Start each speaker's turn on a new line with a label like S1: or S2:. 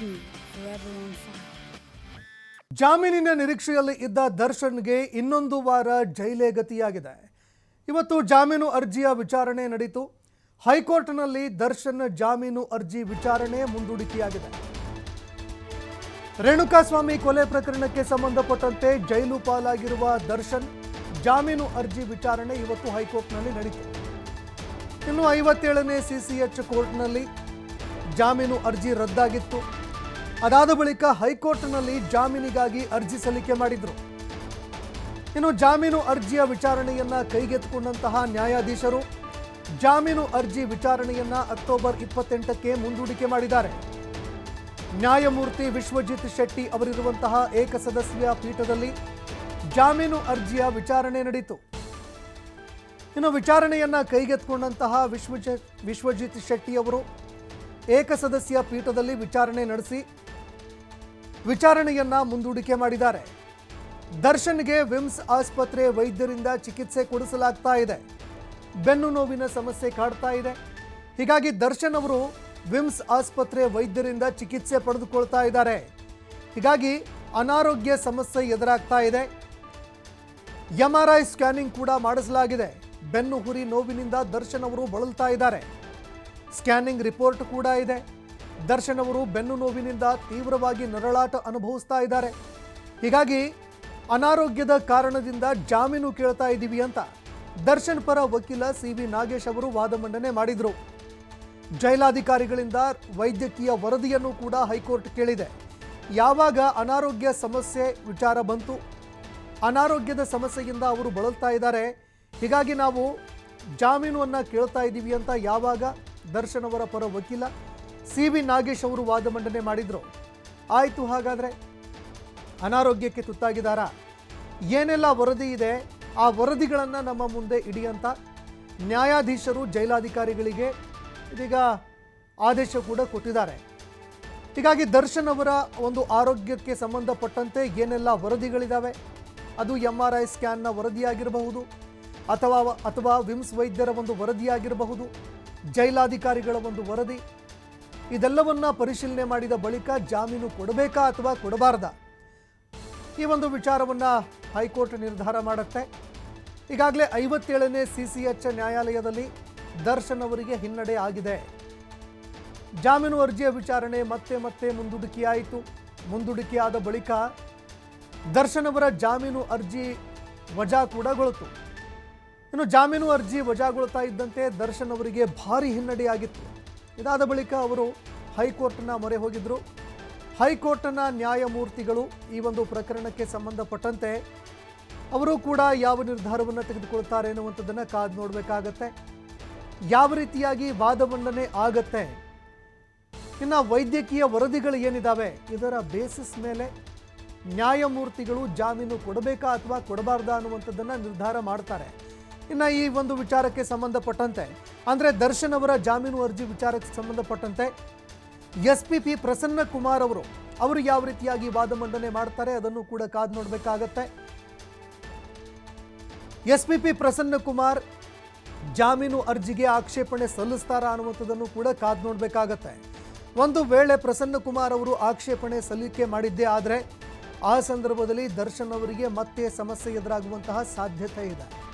S1: forever on fire.
S2: ಜಾಮೀನಿನ ನಿರೀಕ್ಷೆಯಲ್ಲಿ ಇದ್ದ ದರ್ಶನ್ಗೆ ಇನ್ನೊಂದು ವಾರ ಜೈಲೇ ಗತಿಯಾಗಿದೆ ಇವತ್ತು ಜಾಮೀನು ಅರ್ಜಿಯ ವಿಚಾರಣೆ ನಡೀತು ಹೈಕೋರ್ಟ್ನಲ್ಲಿ ದರ್ಶನ್ ಜಾಮೀನು ಅರ್ಜಿ ವಿಚಾರಣೆ ಮುಂದೂಡಿಕೆಯಾಗಿದೆ ರೇಣುಕಾಸ್ವಾಮಿ ಕೊಲೆ ಪ್ರಕರಣಕ್ಕೆ ಸಂಬಂಧಪಟ್ಟಂತೆ ಜೈಲು ಪಾಲಾಗಿರುವ ದರ್ಶನ್ ಜಾಮೀನು ಅರ್ಜಿ ವಿಚಾರಣೆ ಇವತ್ತು ಹೈಕೋರ್ಟ್ನಲ್ಲಿ ನಡೀತು ಇನ್ನು ಐವತ್ತೇಳನೇ ಸಿಸಿಎಚ್ ಕೋರ್ಟ್ನಲ್ಲಿ ಜಾಮೀನು ಅರ್ಜಿ ರದ್ದಾಗಿತ್ತು ಅದಾದ ಬಳಿಕ ಹೈಕೋರ್ಟ್ನಲ್ಲಿ ಜಾಮೀನಿಗಾಗಿ ಅರ್ಜಿ ಸಲ್ಲಿಕೆ ಮಾಡಿದ್ರು ಇನ್ನು ಜಾಮೀನು ಅರ್ಜಿಯ ವಿಚಾರಣೆಯನ್ನ ಕೈಗೆತ್ತಿಕೊಂಡಂತಹ ನ್ಯಾಯಾಧೀಶರು ಜಾಮೀನು ಅರ್ಜಿ ವಿಚಾರಣೆಯನ್ನ ಅಕ್ಟೋಬರ್ ಇಪ್ಪತ್ತೆಂಟಕ್ಕೆ ಮುಂದೂಡಿಕೆ ಮಾಡಿದ್ದಾರೆ ನ್ಯಾಯಮೂರ್ತಿ ವಿಶ್ವಜಿತ್ ಶೆಟ್ಟಿ ಅವರಿರುವಂತಹ ಏಕಸದಸ್ಯ ಪೀಠದಲ್ಲಿ ಜಾಮೀನು ಅರ್ಜಿಯ ವಿಚಾರಣೆ ನಡೆಯಿತು ಇನ್ನು ವಿಚಾರಣೆಯನ್ನ ಕೈಗೆತ್ತಿಕೊಂಡಂತಹ ವಿಶ್ವಜ ವಿಶ್ವಜಿತ್ ಶೆಟ್ಟಿ ಅವರು ಏಕಸದಸ್ಯ ಪೀಠದಲ್ಲಿ ವಿಚಾರಣೆ ನಡೆಸಿ ವಿಚಾರಣೆಯನ್ನ ಮುಂದೂಡಿಕೆ ಮಾಡಿದ್ದಾರೆ ದರ್ಶನ್ಗೆ ವಿಮ್ಸ್ ಆಸ್ಪತ್ರೆ ವೈದ್ಯರಿಂದ ಚಿಕಿತ್ಸೆ ಕೊಡಿಸಲಾಗ್ತಾ ಇದೆ ಬೆನ್ನು ನೋವಿನ ಸಮಸ್ಯೆ ಕಾಡ್ತಾ ಇದೆ ಹೀಗಾಗಿ ದರ್ಶನ್ ಅವರು ವಿಮ್ಸ್ ಆಸ್ಪತ್ರೆ ವೈದ್ಯರಿಂದ ಚಿಕಿತ್ಸೆ ಪಡೆದುಕೊಳ್ತಾ ಇದ್ದಾರೆ ಹೀಗಾಗಿ ಅನಾರೋಗ್ಯ ಸಮಸ್ಯೆ ಎದುರಾಗ್ತಾ ಇದೆ ಎಂಆರ್ಐ ಸ್ಕ್ಯಾನಿಂಗ್ ಕೂಡ ಮಾಡಿಸಲಾಗಿದೆ ಬೆನ್ನು ಹುರಿ ನೋವಿನಿಂದ ದರ್ಶನ್ ಅವರು ಬಳಲ್ತಾ ಇದ್ದಾರೆ ಸ್ಕ್ಯಾನಿಂಗ್ ರಿಪೋರ್ಟ್ ಕೂಡ ಇದೆ ದರ್ಶನ್ ಅವರು ಬೆನ್ನು ನೋವಿನಿಂದ ತೀವ್ರವಾಗಿ ನರಳಾಟ ಅನುಭವಿಸ್ತಾ ಇದ್ದಾರೆ ಹೀಗಾಗಿ ಅನಾರೋಗ್ಯದ ಕಾರಣದಿಂದ ಜಾಮೀನು ಕೇಳ್ತಾ ಇದ್ದೀವಿ ಅಂತ ದರ್ಶನ್ ಪರ ವಕೀಲ ಸಿ ವಿ ನಾಗೇಶ್ ಅವರು ವಾದ ಮಂಡನೆ ಮಾಡಿದರು ಜೈಲಾಧಿಕಾರಿಗಳಿಂದ ವೈದ್ಯಕೀಯ ವರದಿಯನ್ನು ಕೂಡ ಹೈಕೋರ್ಟ್ ಕೇಳಿದೆ ಯಾವಾಗ ಅನಾರೋಗ್ಯ ಸಮಸ್ಯೆ ವಿಚಾರ ಬಂತು ಅನಾರೋಗ್ಯದ ಸಮಸ್ಯೆಯಿಂದ ಅವರು ಬಳಲ್ತಾ ಇದ್ದಾರೆ ಹೀಗಾಗಿ ನಾವು ಜಾಮೀನನ್ನು ಕೇಳ್ತಾ ಇದ್ದೀವಿ ಅಂತ ಯಾವಾಗ ದರ್ಶನ್ ಅವರ ಪರ ವಕೀಲ ಸಿ ವಿ ನಾಗೇಶ್ ಅವರು ವಾದ ಮಂಡನೆ ಮಾಡಿದರು ಆಯಿತು ಹಾಗಾದರೆ ಅನಾರೋಗ್ಯಕ್ಕೆ ತುತ್ತಾಗಿದ್ದಾರಾ ಏನೆಲ್ಲ ವರದಿ ಇದೆ ಆ ವರದಿಗಳನ್ನು ನಮ್ಮ ಮುಂದೆ ಇಡಿ ಅಂತ ನ್ಯಾಯಾಧೀಶರು ಜೈಲಾಧಿಕಾರಿಗಳಿಗೆ ಇದೀಗ ಆದೇಶ ಕೂಡ ಕೊಟ್ಟಿದ್ದಾರೆ ಹೀಗಾಗಿ ದರ್ಶನ್ ಅವರ ಒಂದು ಆರೋಗ್ಯಕ್ಕೆ ಸಂಬಂಧಪಟ್ಟಂತೆ ಏನೆಲ್ಲ ವರದಿಗಳಿದ್ದಾವೆ ಅದು ಎಂ ಆರ್ ಐ ಸ್ಕ್ಯಾನ್ನ ವರದಿಯಾಗಿರಬಹುದು ಅಥವಾ ಅಥವಾ ವಿಮ್ಸ್ ವೈದ್ಯರ ಒಂದು ವರದಿಯಾಗಿರಬಹುದು ಜೈಲಾಧಿಕಾರಿಗಳ ಒಂದು ವರದಿ ಇದೆಲ್ಲವನ್ನ ಪರಿಶೀಲನೆ ಮಾಡಿದ ಬಳಿಕ ಜಾಮೀನು ಕೊಡಬೇಕಾ ಅಥವಾ ಕೊಡಬಾರ್ದಾ ಈ ಒಂದು ವಿಚಾರವನ್ನು ಹೈಕೋರ್ಟ್ ನಿರ್ಧಾರ ಮಾಡುತ್ತೆ ಈಗಾಗಲೇ ಐವತ್ತೇಳನೇ ಸಿ ಸಿ ಎಚ್ ನ್ಯಾಯಾಲಯದಲ್ಲಿ ದರ್ಶನ್ ಅವರಿಗೆ ಹಿನ್ನಡೆ ಆಗಿದೆ ಜಾಮೀನು ಅರ್ಜಿಯ ವಿಚಾರಣೆ ಮತ್ತೆ ಮತ್ತೆ ಮುಂದೂಡಿಕೆಯಾಯಿತು ಮುಂದೂಡಿಕೆಯಾದ ಬಳಿಕ ದರ್ಶನ್ ಅವರ ಜಾಮೀನು ಅರ್ಜಿ ವಜಾ ಕೂಡಗೊಳ್ತು ಇನ್ನು ಜಾಮೀನು ಅರ್ಜಿ ವಜಾಗೊಳ್ತಾ ಇದ್ದಂತೆ ದರ್ಶನ್ ಅವರಿಗೆ ಭಾರಿ ಹಿನ್ನಡೆಯಾಗಿತ್ತು ಇದಾದ ಬಳಿಕ ಅವರು ಹೈಕೋರ್ಟ್ನ ಮೊರೆ ಹೋಗಿದ್ರು ಹೈಕೋರ್ಟ್ನ ನ್ಯಾಯಮೂರ್ತಿಗಳು ಈ ಒಂದು ಪ್ರಕರಣಕ್ಕೆ ಸಂಬಂಧಪಟ್ಟಂತೆ ಅವರು ಕೂಡ ಯಾವ ನಿರ್ಧಾರವನ್ನು ತೆಗೆದುಕೊಳ್ತಾರೆ ಅನ್ನುವಂಥದ್ದನ್ನು ಕಾದು ನೋಡಬೇಕಾಗತ್ತೆ ಯಾವ ರೀತಿಯಾಗಿ ವಾದ ಮಂಡನೆ ಆಗತ್ತೆ ಇನ್ನು ವೈದ್ಯಕೀಯ ವರದಿಗಳು ಏನಿದ್ದಾವೆ ಇದರ ಬೇಸಿಸ್ ಮೇಲೆ ನ್ಯಾಯಮೂರ್ತಿಗಳು ಜಾಮೀನು ಕೊಡಬೇಕಾ ಅಥವಾ ಕೊಡಬಾರ್ದಾ ಅನ್ನುವಂಥದ್ದನ್ನು ನಿರ್ಧಾರ ಮಾಡ್ತಾರೆ ಇನ್ನು ಈ ಒಂದು ವಿಚಾರಕ್ಕೆ ಸಂಬಂಧಪಟ್ಟಂತೆ ಅಂದರೆ ದರ್ಶನ್ ಅವರ ಜಾಮೀನು ಅರ್ಜಿ ವಿಚಾರಕ್ಕೆ ಸಂಬಂಧಪಟ್ಟಂತೆ S P P Prasanna Kumar ಅವರು ಅವರು ಯಾವ ರೀತಿಯಾಗಿ ವಾದ ಮಂಡನೆ ಮಾಡ್ತಾರೆ ಅದನ್ನು ಕೂಡ ಕಾದು ನೋಡಬೇಕಾಗತ್ತೆ S P P Prasanna Kumar ಜಾಮೀನು ಅರ್ಜಿಗೆ ಆಕ್ಷೇಪಣೆ ಸಲ್ಲಿಸ್ತಾರಾ ಅನ್ನುವಂಥದ್ದನ್ನು ಕೂಡ ಕಾದು ನೋಡಬೇಕಾಗತ್ತೆ ಒಂದು ವೇಳೆ ಪ್ರಸನ್ನ ಕುಮಾರ್ ಅವರು ಆಕ್ಷೇಪಣೆ ಸಲ್ಲಿಕೆ ಮಾಡಿದ್ದೇ ಆದರೆ ಆ ಸಂದರ್ಭದಲ್ಲಿ ದರ್ಶನ್ ಅವರಿಗೆ ಮತ್ತೆ ಸಮಸ್ಯೆ ಎದುರಾಗುವಂತಹ ಸಾಧ್ಯತೆ ಇದೆ